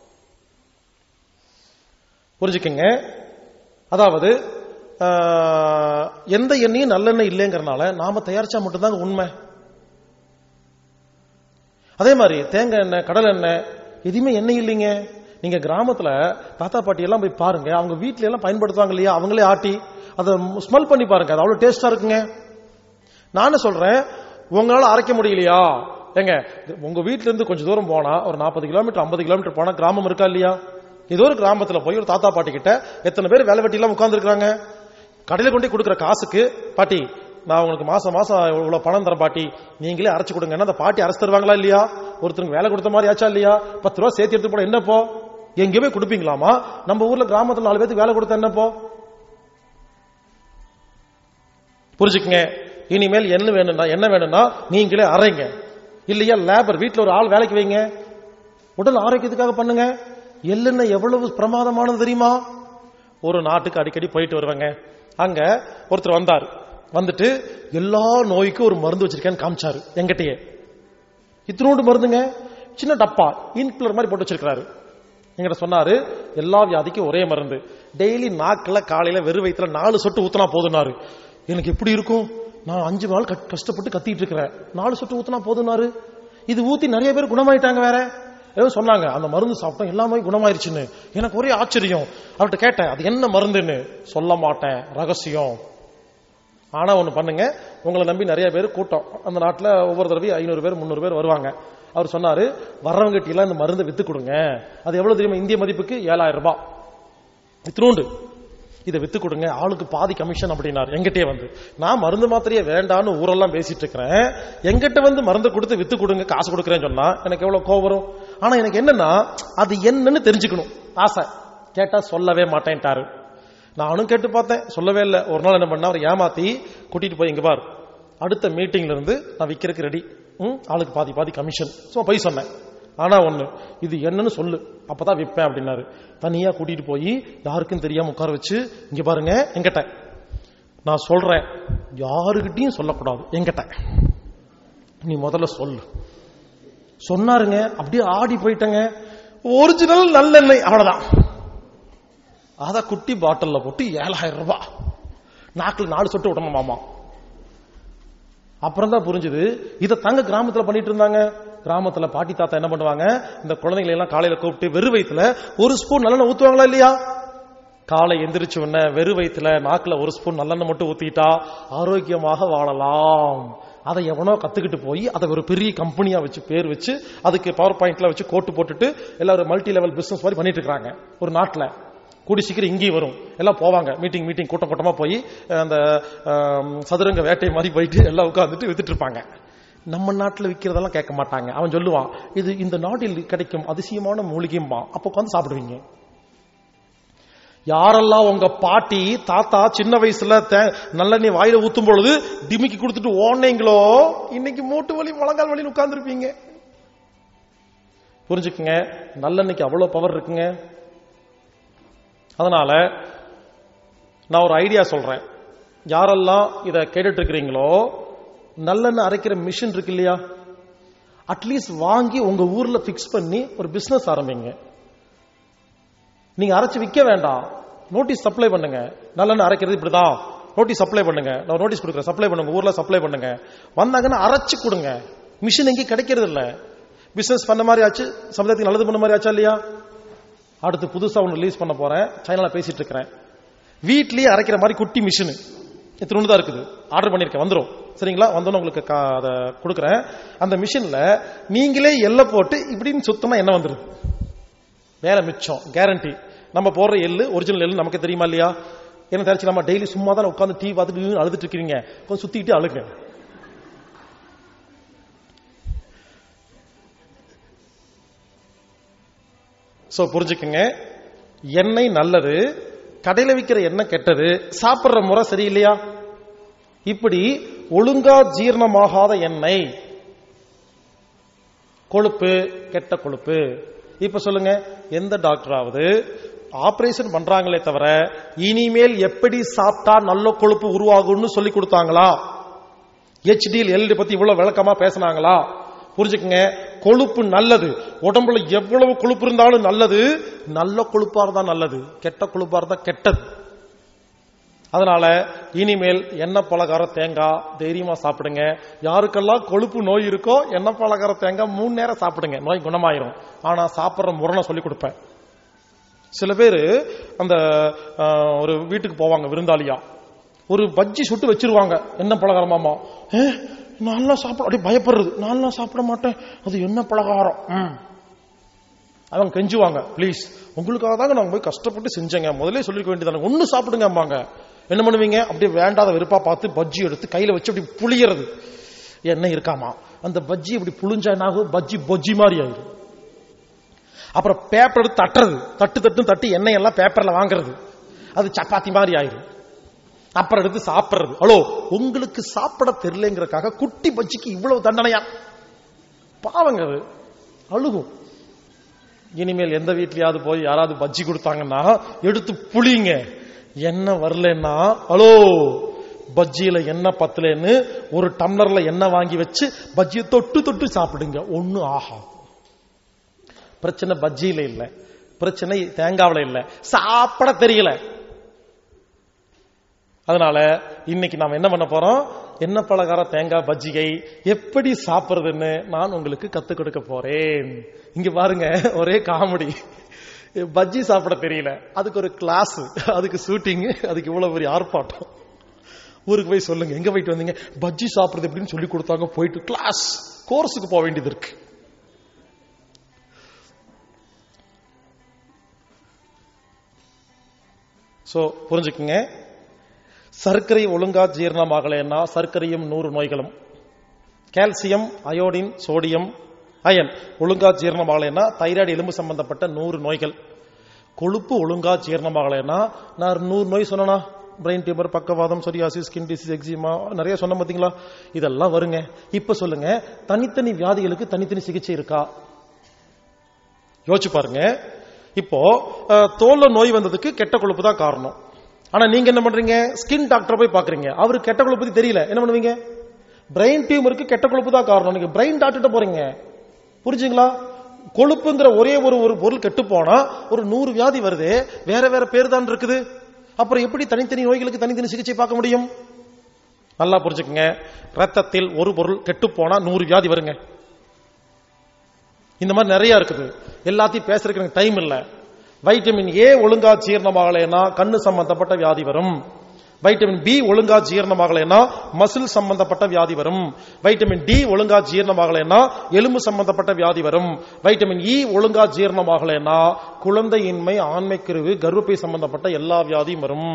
புரிஞ்சுக்கங்க அதாவது ஆஹ், எந்த எண்ணெயும் நல்லெண்ணெய் இல்லைங்கிறனால நாம தயாரிச்சா மட்டும்தாங்க உண்மை அதே மாதிரி தேங்காய் எண்ணெய் கடல் எண்ணெய் எதுவுமே எண்ணெய் இல்லைங்க நீங்க கிராமத்துல தாத்தா பாட்டி எல்லாம் போய் பாருங்க அவங்க வீட்ல எல்லாம் பயன்படுத்துவாங்க இல்லையா அவங்களே ஆட்டி அதை ஸ்மெல் பண்ணி பாருங்க அது அவ்வளவு டேஸ்டா இருக்குங்க நானும் சொல்றேன் உங்களால அரைக்க முடியலையா ஏங்க உங்க வீட்ல இருந்து கொஞ்சம் தூரம் போனா ஒரு நாற்பது கிலோமீட்டர் ஐம்பது கிலோமீட்டர் போனா கிராமம் இருக்கா இல்லையா ஏதோ ஒரு கிராமத்துல போய் ஒரு தாத்தா பாட்டி கிட்ட எத்தனை பேர் வேலை வெட்டி எல்லாம் உட்கார்ந்து இருக்காங்க கடையில கொண்டு போய் கொடுக்குற காசுக்கு பாட்டி நான் உங்களுக்கு மாசம் மாசம் இவ்வளவு பணம் தரேன் பாட்டி நீங்களே அரைச்சு கொடுங்கன்னா அந்த பாட்டி அரைச்சு தருவாங்களா இல்லையா ஒருத்தருக்கு வேலை கொடுத்த மாதிரி ஆச்சா இல்லையா பத்து ரூபா சேர்த்து எடுத்து போட என்னப்போ எங்கேயுமே போய் கொடுப்பீங்களாமா நம்ம ஊர்ல கிராமத்துல நாலு பேருக்கு வேலை கொடுத்தா என்னப்போ புரிஞ்சுக்கங்க இனிமேல் என்ன வேணும்னா என்ன வேணும்னா நீங்களே அரைங்க இல்லையா லேபர் வீட்ல ஒரு ஆள் வேலைக்கு வைங்க உடல் ஆரோக்கியத்துக்காக பண்ணுங்க எள்ளுன்னா எவ்வளவு பிரமாதமானது தெரியுமா ஒரு நாட்டுக்கு அடிக்கடி போயிட்டு வருவாங்க அங்க ஒருத்தர் வந்தார் வந்துட்டு எல்லா நோய்க்கும் ஒரு மருந்து வச்சிருக்கேன்னு காமிச்சாரு எங்கிட்டயே இத்தினோண்டு மருந்துங்க சின்ன டப்பா இன்குலர் மாதிரி போட்டு வச்சிருக்காரு எங்கிட்ட சொன்னாரு எல்லா வியாதிக்கும் ஒரே மருந்து டெய்லி நாக்குல காலையில வெறு வயிற்றுல நாலு சொட்டு ஊத்துனா போதுனாரு எனக்கு எப்படி இருக்கும் நான் அஞ்சு நாள் கட்- கஷ்டப்பட்டு கத்திட்டு இருக்கிறேன் நாலு சொட்டு ஊத்துனா போதுனாரு இது ஊத்தி நிறைய பேர் குணமாயிட்டாங்க வேற ஏதோ சொன்னாங்க அந்த மருந்து சாப்பிட்டோம் எல்லாமே குணமாயிருச்சுன்னு எனக்கு ஒரே ஆச்சரியம் அவர்கிட்ட கேட்டேன் அது என்ன மருந்துன்னு சொல்ல மாட்டேன் ரகசியம் ஆனா ஒண்ணு பண்ணுங்க உங்களை நம்பி நிறைய பேர் கூட்டம் அந்த நாட்டுல ஒவ்வொரு தடவையும் ஐநூறு பேர் முந்நூறு பேர் வருவாங்க அவர் சொன்னாரு வர்றவங்க எல்லாம் இந்த மருந்தை வித்து கொடுங்க அது எவ்வளவு தெரியுமா இந்திய மதிப்புக்கு ஏழாயிரம் ரூபாய் இத்தினூண்டு இதை வித்து கொடுங்க ஆளுக்கு பாதி கமிஷன் அப்படின்னாரு எங்கிட்டே வந்து நான் மருந்து மாத்திரையே வேண்டான்னு ஊரெல்லாம் பேசிட்டு இருக்கிறேன் எங்கிட்ட வந்து மருந்து கொடுத்து வித்து கொடுங்க காசு கொடுக்குறேன்னு சொன்னா எனக்கு எவ்வளவு கோவம் வரும் ஆனா எனக்கு என்னன்னா அது என்னன்னு தெரிஞ்சுக்கணும் ஆசை கேட்டா சொல்லவே மாட்டேன்ட்டாரு நானும் கேட்டு பார்த்தேன் சொல்லவே இல்லை ஒரு நாள் என்ன பண்ண அவர் ஏமாத்தி கூட்டிட்டு போய் இங்க பார் அடுத்த மீட்டிங்ல இருந்து நான் விக்கிறதுக்கு ரெடி ம் ஆளுக்கு பாதி பாதி கமிஷன் சும்மா போய் சொன்னேன் ஆனா ஒண்ணு இது என்னன்னு சொல்லு அப்பதான் விற்பேன் அப்படின்னாரு தனியா கூட்டிட்டு போய் யாருக்கும் தெரியாம உட்கார வச்சு இங்க பாருங்க எங்கிட்ட நான் சொல்றேன் யாருகிட்டயும் சொல்லக்கூடாது எங்கிட்ட நீ முதல்ல சொல்லு சொன்னாருங்க அப்படியே ஆடி போயிட்டங்க ஒரிஜினல் நல்லெண்ணெய் அவ்வளவுதான் அத குட்டி பாட்டில்ல போட்டு ஏழாயிரம் ரூபாய் நாக்குல நாலு சொட்டு விடணும் மாமா அப்புறம் தான் புரிஞ்சுது இதை தங்க கிராமத்துல பண்ணிட்டு இருந்தாங்க கிராமத்துல பாட்டி தாத்தா என்ன பண்ணுவாங்க இந்த குழந்தைகளை எல்லாம் காலையில கூப்பிட்டு வெறு வயித்துல ஒரு ஸ்பூன் நல்லெண்ணெய் ஊத்துவாங்களா இல்லையா காலை எந்திரிச்ச உடனே வெறு வயித்துல நாக்குல ஒரு ஸ்பூன் நல்லெண்ணெய் மட்டும் ஊத்திட்டா ஆரோக்கியமாக வாழலாம் அதை எவனோ கத்துக்கிட்டு போய் அதை ஒரு பெரிய கம்பெனியா வச்சு பேர் வச்சு அதுக்கு பவர் பாயிண்ட்ல வச்சு கோட்டு போட்டுட்டு எல்லாரும் மல்டி லெவல் பிசினஸ் மாதிரி பண்ணிட்டு இருக்காங்க ஒரு நாட்டுல கூடி சீக்கிரம் இங்கேயும் வரும் எல்லாம் போவாங்க மீட்டிங் மீட்டிங் கூட்டம் கூட்டமா போய் அஹ், அந்த ஆம், சதுரங்க வேட்டை மாதிரி போயிட்டு எல்லாம் உட்காந்துட்டு வித்துட்டு இருப்பாங்க நம்ம நாட்டுல விக்கிறதெல்லாம் கேட்க மாட்டாங்க அவன் சொல்லுவான் இது இந்த நாட்டில் கிடைக்கும் அதிசயமான மூலிகையும்பா அப்போ உட்காந்து சாப்பிடுவீங்க யாரெல்லாம் உங்க பாட்டி தாத்தா சின்ன வயசுல தே- நல்லெண்ணெய் வாயில ஊத்தும் பொழுது டிமிக்கி கொடுத்துட்டு ஓடுனீங்களோ இன்னைக்கு மூட்டு வலி முழங்கால் வலி உட்கார்ந்துருப்பீங்க புரிஞ்சுக்குங்க நல்லெண்ணெய்க்கு அவ்வளவு பவர் இருக்குங்க அதனால நான் ஒரு ஐடியா சொல்றேன் யாரெல்லாம் இதை கேட்டுட்டு இருக்கிறீங்களோ நல்லெண்ணெய் அரைக்கிற மிஷின் இருக்கு இல்லையா அட்லீஸ்ட் வாங்கி உங்க ஊர்ல பிக்ஸ் பண்ணி ஒரு பிசினஸ் ஆரம்பிங்க நீங்க அரைச்சு விற்க வேண்டாம் நோட்டீஸ் சப்ளை பண்ணுங்க நல்லெண்ணெய் அரைக்கிறது இப்படிதான் நோட்டீஸ் சப்ளை பண்ணுங்க நான் நோட்டீஸ் கொடுக்குறேன் சப்ளை பண்ணுங்க ஊர்ல சப்ளை பண்ணுங்க வந்தாங்கன்னா அரைச்சு கொடுங்க மிஷின் எங்கேயும் கிடைக்கிறது இல்ல பிசினஸ் பண்ண மாதிரி ஆச்சு சமுதாயத்துக்கு நல்லது பண்ண மாதிரி ஆச்சா இல்லையா அடுத்து புதுசா ஒன்று ரிலீஸ் பண்ண போறேன் சைனால பேசிட்டு இருக்கிறேன் வீட்லயே அரைக்கிற மாதிரி குட்டி மிஷின் இத்தினு தான் இருக்குது ஆர்டர் பண்ணிருக்கேன் வந்துரும் சரிங்களா வந்தோன்னு உங்களுக்கு கா- அதை கொடுக்குறேன் அந்த மிஷின்ல நீங்களே எல்லை போட்டு இப்படின்னு சுத்தமா என்ன வந்துருது வேலை மிச்சம் கேரண்டி நம்ம போடுற எள்ளு ஒரிஜினல் எள்ளு நமக்கு தெரியுமா இல்லையா என்ன தெரிச்சு நம்ம டெய்லி சும்மா தான் உட்காந்து டீ பார்த்துட்டு அழுதுட்டு இருக்கிறீங்க கொஞ்சம் சுத்திட்டு அழுங்க சோ புரிஞ்சுக்குங்க எண்ணெய் நல்லது கடையில விற்கிற எண்ணெய் கெட்டது சாப்பிடுற முறை சரியில்லையா இப்படி ஒழுங்கா ஜீரணமாகாத எண்ணெய் கொழுப்பு கெட்ட கொழுப்பு இப்ப சொல்லுங்க எந்த டாக்டராவது ஆபரேஷன் பண்றாங்களே தவிர இனிமேல் எப்படி சாப்பிட்டா நல்ல கொழுப்பு உருவாகும்னு சொல்லி கொடுத்தாங்களா ஹெச்டிஎல் எல்டி பத்தி இவ்வளவு விளக்கமா பேசினாங்களா புரிஞ்சுக்குங்க கொழுப்பு நல்லது உடம்புல எவ்வளவு கொழுப்பு இருந்தாலும் நல்லது நல்ல கொழுப்பா இருந்தா நல்லது கெட்ட கொழுப்பா இருந்தா கெட்டது அதனால இனிமேல் எண்ணெய் பலகாரம் தேங்காய் தைரியமா சாப்பிடுங்க யாருக்கெல்லாம் கொழுப்பு நோய் இருக்கோ எண்ணெய் பலகாரம் தேங்காய் மூணு நேரம் சாப்பிடுங்க நோய் குணமாயிரும் ஆனா சாப்பிடுற முரணை சொல்லி கொடுப்பேன் சில பேர் அந்த ஆஹ், ஒரு வீட்டுக்கு போவாங்க விருந்தாளியா ஒரு பஜ்ஜி சுட்டு வச்சிருவாங்க என்ன பலகாரமாமா ஏ நான்லாம் சாப்பிட அப்படியே பயப்படுறது நான்லாம் சாப்பிட மாட்டேன் அது என்ன பலகாரம் ம். அவங்க கெஞ்சுவாங்க ப்ளீஸ் உங்களுக்காக தாங்க நாங்க போய் கஷ்டப்பட்டு செஞ்சேங்க முதல்ல சொல்லிருக்க வேண்டியதானே ஒன்னு சாப்பிடுங்க அம்மாங்க என்ன பண்ணுவீங்க அப்படியே வேண்டாத வெறுப்பா பார்த்து பஜ்ஜி எடுத்து கையில வச்சு அப்படி புளியறது என்ன இருக்காமா அந்த பஜ்ஜி இப்படி புளிஞ்சா என்ன ஆகும் பஜ்ஜி பொஜ்ஜி மாதிரி ஆயிடும் அப்புறம் பேப்பர் எடுத்து தட்டுறது தட்டு தட்டு தட்டி எண்ணெய் எல்லாம் பேப்பர்ல வாங்குறது அது சப்பாத்தி மாதிரி ஆயிரும் அப்புறம் எடுத்து சாப்பிடுறது ஹலோ உங்களுக்கு சாப்பிட தெரியலங்கிறதுக்காக குட்டி பஜ்ஜிக்கு இவ்வளவு தண்டனையா பாவங்க அது அழுகும் இனிமேல் எந்த வீட்லயாவது போய் யாராவது பஜ்ஜி கொடுத்தாங்கன்னா எடுத்து புளிங்க என்ன வரலன்னா ஹலோ பஜ்ஜியில என்ன பத்தலன்னு ஒரு டம்ளர்ல எண்ணெய் வாங்கி வச்சு பஜ்ஜியை தொட்டு தொட்டு சாப்பிடுங்க ஒண்ணு ஆஹா பிரச்சனை பஜ்ஜியில இல்ல பிரச்சனை தேங்காவில இல்ல சாப்பிட தெரியல அதனால இன்னைக்கு நாம என்ன பண்ண போறோம் என்ன பலகார தேங்காய் பஜ்ஜிகை எப்படி சாப்பிடுறதுன்னு நான் உங்களுக்கு கத்துக் கொடுக்க போறேன் இங்க பாருங்க ஒரே காமெடி பஜ்ஜி சாப்பிட தெரியல அதுக்கு ஒரு கிளாஸ் அதுக்கு ஷூட்டிங் அதுக்கு இவ்வளவு பெரிய ஆர்ப்பாட்டம் ஊருக்கு போய் சொல்லுங்க எங்க போயிட்டு வந்தீங்க பஜ்ஜி சாப்பிடுறது எப்படின்னு சொல்லி கொடுத்தாங்க போயிட்டு கிளாஸ் கோர்ஸுக்கு போக வேண்டியது இருக்கு சோ புரிஞ்சுக்குங்க சர்க்கரை ஒழுங்கா ஜீரணமாகலைன்னா சர்க்கரையும் நூறு நோய்களும் கால்சியம் அயோடின் சோடியம் அயன் ஒழுங்கா ஜீரணமாகலைன்னா தைராய்டு எலும்பு சம்பந்தப்பட்ட நூறு நோய்கள் கொழுப்பு ஒழுங்கா ஜீரணமாகலைன்னா நான் நூறு நோய் சொன்னா பிரெயின் டியூமர் பக்கவாதம் சொரியாசிஸ் ஸ்கின் டிசீஸ் எக்ஸிமா நிறைய சொன்ன பாத்தீங்களா இதெல்லாம் வருங்க இப்ப சொல்லுங்க தனித்தனி வியாதிகளுக்கு தனித்தனி சிகிச்சை இருக்கா யோசிச்சு பாருங்க இப்போ அஹ், தோல்ல நோய் வந்ததுக்கு கெட்ட கொழுப்பு தான் காரணம் ஆனா நீங்க என்ன பண்றீங்க ஸ்கின் டாக்டர் போய் பாக்குறீங்க அவருக்கு கெட்ட கொழுப்பு பத்தி தெரியல என்ன பண்ணுவீங்க பிரெயின் டியூமருக்கு கெட்ட கொழுப்பு தான் காரணம் நீங்க பிரெயின் டாக்டர் போறீங்க புரிஞ்சுங்களா கொழுப்புங்கிற ஒரே ஒரு ஒரு பொருள் கெட்டு போனா ஒரு நூறு வியாதி வருது வேற வேற பேர் தான் இருக்குது அப்புறம் எப்படி தனித்தனி நோய்களுக்கு தனித்தனி சிகிச்சை பார்க்க முடியும் நல்லா புரிஞ்சுக்கங்க ரத்தத்தில் ஒரு பொருள் கெட்டு போனா நூறு வியாதி வருங்க இந்த மாதிரி நிறைய இருக்குது எல்லாத்தையும் பேசுறதுக்கு எனக்கு டைம் இல்ல வைட்டமின் ஏ ஒழுங்கா ஜீரணமாகலைன்னா கண்ணு சம்பந்தப்பட்ட வியாதி வரும் வைட்டமின் பி ஒழுங்கா ஜீரணமாகலைன்னா மசில் சம்பந்தப்பட்ட வியாதி வரும் வைட்டமின் டி ஒழுங்கா ஜீரணமாகலைன்னா எலும்பு சம்பந்தப்பட்ட வியாதி வரும் வைட்டமின் இ ஒழுங்கா ஜீரணமாகலைன்னா குழந்தையின்மை ஆண்மைக்குருவு கர்ப்பப்பை சம்பந்தப்பட்ட எல்லா வியாதியும் வரும்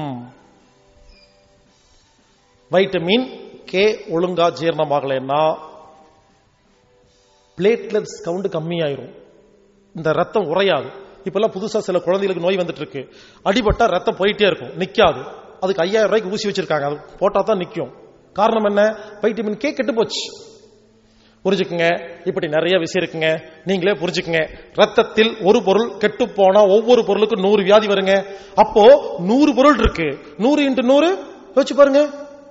வைட்டமின் கே ஒழுங்கா ஜீரணமாகலைன்னா பிளேட்லெட்ஸ் கவுண்ட் கம்மியாயிரும் இந்த ரத்தம் உறையாது இப்பெல்லாம் புதுசா சில குழந்தைகளுக்கு நோய் வந்துட்டு இருக்கு அடிபட்டா ரத்தம் போயிட்டே இருக்கும் நிக்காது அதுக்கு ஐயாயிரம் ரூபாய்க்கு ஊசி வச்சிருக்காங்க அது போட்டா தான் நிக்கும் காரணம் என்ன வைட்டமின் கே கெட்டு போச்சு புரிஞ்சுக்குங்க இப்படி நிறைய விஷயம் இருக்குங்க நீங்களே புரிஞ்சுக்குங்க ரத்தத்தில் ஒரு பொருள் கெட்டு போனா ஒவ்வொரு பொருளுக்கும் நூறு வியாதி வருங்க அப்போ நூறு பொருள் இருக்கு நூறு இன்ட்டு நூறு யோசிச்சு பாருங்க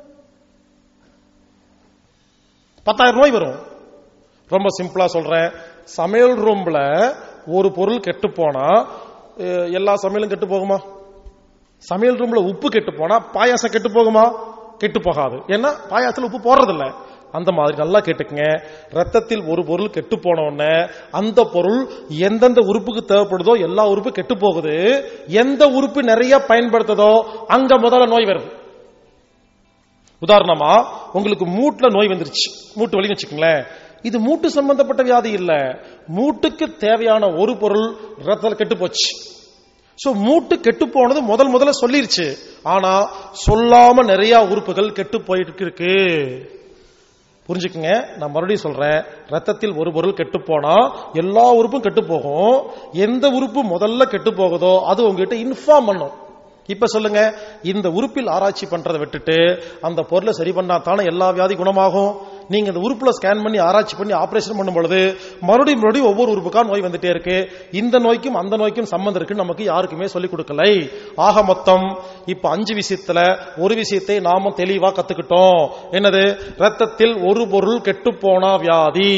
பத்தாயிரம் நோய் வரும் ரொம்ப சிம்பிளா சொல்றேன் சமையல் ரூம்ல ஒரு பொருள் கெட்டு போனா அஹ், எல்லா சமையலும் கெட்டு போகுமா சமையல் ரூம்ல உப்பு கெட்டு போனா பாயாசம் கெட்டு போகுமா கெட்டு போகாது ஏன்னா பாயாசத்துல உப்பு போடுறதில்ல அந்த மாதிரி நல்லா கேட்டுக்கங்க ரத்தத்தில் ஒரு பொருள் கெட்டு போன உடனே அந்த பொருள் எந்தெந்த உறுப்புக்கு தேவைப்படுதோ எல்லா உறுப்பு கெட்டு போகுது எந்த உறுப்பு நிறைய பயன்படுத்துதோ அங்க முதல்ல நோய் வருது உதாரணமா உங்களுக்கு மூட்டுல நோய் வந்துருச்சு மூட்டு வலின்னு வச்சுக்கோங்களேன் இது மூட்டு சம்பந்தப்பட்ட வியாதி இல்ல மூட்டுக்கு தேவையான ஒரு பொருள் ரத்தத்தில் கெட்டு போச்சு சோ மூட்டு கெட்டு போனது முதல் முதல்ல சொல்லிருச்சு ஆனா சொல்லாம நிறைய உறுப்புகள் கெட்டு போயிட்டு இருக்கு புரிஞ்சுக்குங்க நான் மறுபடியும் சொல்றேன் ரத்தத்தில் ஒரு பொருள் கெட்டு போனா எல்லா உறுப்பும் கெட்டு போகும் எந்த உறுப்பு முதல்ல கெட்டு போகுதோ அது உங்ககிட்ட இன்ஃபார்ம் பண்ணும் இப்ப சொல்லுங்க இந்த உறுப்பில் ஆராய்ச்சி பண்றதை விட்டுட்டு அந்த பொருளை சரி பண்ணா தானே எல்லா வியாதி குணமாகும் நீங்க இந்த உறுப்புல ஸ்கேன் பண்ணி ஆராய்ச்சி பண்ணி ஆபரேஷன் பண்ணும் பொழுது மறுபடியும் மறுபடியும் ஒவ்வொரு உறுப்புக்கா நோய் வந்துட்டே இருக்கு இந்த நோய்க்கும் அந்த நோய்க்கும் சம்பந்தம் இருக்குன்னு நமக்கு யாருக்குமே சொல்லிக் கொடுக்கலை ஆக மொத்தம் இப்ப அஞ்சு விஷயத்துல ஒரு விஷயத்தை நாம தெளிவா கத்துக்கிட்டோம் என்னது ரத்தத்தில் ஒரு பொருள் கெட்டு போனா வியாதி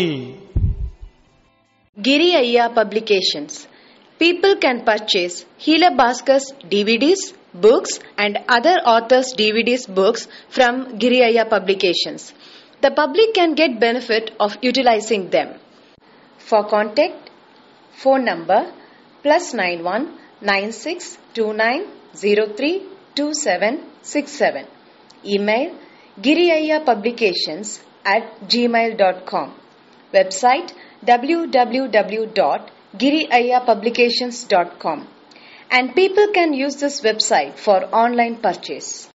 Giri Ayya Publications. People can purchase Hila Bhaskars DVDs, books, and other authors' DVDs books from Giri Ayya Publications. The public can get benefit of utilizing them. For contact, phone number plus nine one nine six two nine zero three two seven six seven. Email giriaya publications at gmail.com. Website www.giriayapublications.com. And people can use this website for online purchase.